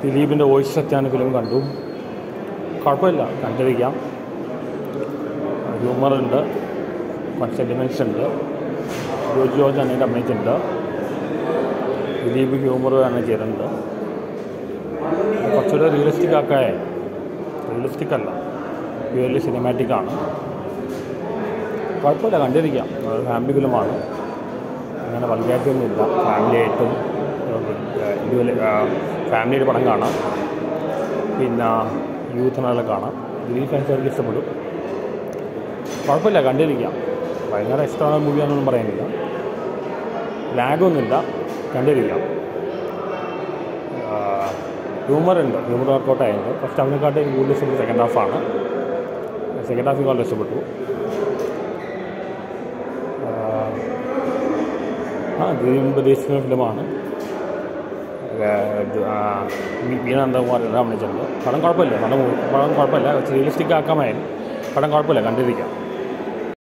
ദിലീപിൻ്റെ voice സത്യാന film കണ്ടു കുഴപ്പമില്ല കണ്ടിരിക്കാം ഹ്യൂമറുണ്ട് കുറച്ച് എലിമെൻറ്റ്സ് ഉണ്ട് ജോജി ജോർജ് അതിൻ്റെ അഭിനയിച്ചിട്ടുണ്ട് ദിലീപ് ഹ്യൂമർ തന്നെ ചെയ്തിട്ടുണ്ട് കുറച്ചുകൂടെ റിയലിസ്റ്റിക് ആക്കായ റിയലിസ്റ്റിക് അല്ല പ്യുവർലി സിനിമാറ്റിക് ആണ് കുഴപ്പമില്ല കണ്ടിരിക്കാം അത് ഫാമിലി ഫിലിമാണ് അങ്ങനെ വലുതായിട്ടൊന്നും ഒന്നുമില്ല ഫാമിലി ആയിട്ടും ഇതുപോലെ ഫാമിലിയുടെ പടം കാണാം പിന്നെ യൂത്തിനെല്ലാം കാണാം ദിലീപ് ഫാൻസുകാർക്ക് ഇഷ്ടപ്പെടും കുഴപ്പമില്ല കണ്ടിരിക്കാം ഭയങ്കര ഇഷ്ടമായ മൂവിയാണെന്നൊന്നും പറയുന്നില്ല ലാഗൊന്നുമില്ല കണ്ടിരിക്കാം ഹ്യൂമർ ഉണ്ട് ഹ്യൂമർ വർക്കൗട്ട് ആയിട്ടുണ്ട് ഫസ്റ്റ് അവനെക്കാട്ട് എനിക്ക് കൂടുതൽ ഇഷ്ടപ്പെട്ടു സെക്കൻഡ് ഹാഫാണ് സെക്കൻഡ് ഹാഫ് വളരെ ഇഷ്ടപ്പെട്ടു ആ ദിലീപ് പ്രതീക്ഷിക്കുന്ന ഫിലിമാണ് വീണ നന്ദകുമാർ എല്ലാം അഭിനയിച്ചിട്ടുണ്ട് പടം കുഴപ്പമില്ല പടം പടം കുഴപ്പമില്ല റിയലിസ്റ്റിക് ആക്കാമായാലും പടം കുഴപ്പമില്ല കണ്ടിരിക്കാം